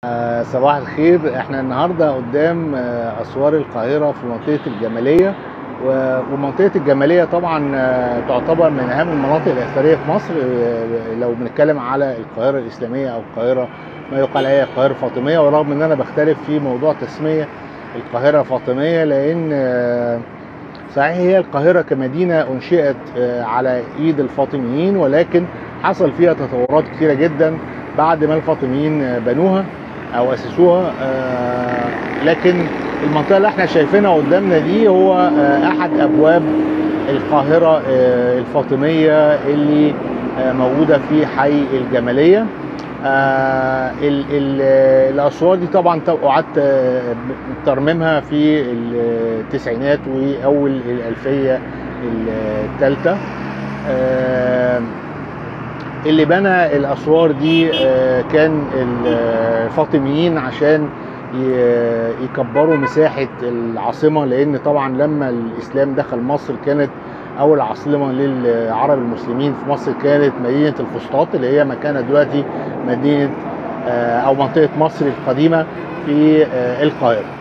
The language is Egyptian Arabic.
آه، صباح الخير احنا النهارده قدام آه، اسوار القاهره في منطقه الجماليه و- ومنطقه الجماليه طبعا آه، تعتبر من اهم المناطق الاثريه في مصر آه، لو بنتكلم على القاهره الاسلاميه او القاهره ما يقال عليها القاهره الفاطميه ورغم ان انا بختلف في موضوع تسميه القاهره الفاطميه لان آه، صحيح هي القاهرة كمدينة أنشئت آه، على إيد الفاطميين ولكن حصل فيها تطورات كثيرة جدا بعد ما الفاطميين آه، بنوها أو أسسوها آه، لكن المنطقة اللي احنا شايفينها قدامنا دي هو آه، أحد أبواب القاهرة آه، الفاطمية اللي آه، موجودة في حي الجمالية آه ال ال الاسوار دي طبعا تو- قعدت آه، ترميمها في التسعينات واول الالفيه الثالثه آه اللي بنى الاسوار دي آه كان الفاطميين عشان ي- يكبروا مساحه العاصمه لان طبعا لما الاسلام دخل مصر كانت اول عاصمه للعرب المسلمين في مصر كانت مدينه الفسطاط اللي هي مكانها دلوقتي مدينه آه، او منطقه مصر القديمه في آه، القاهره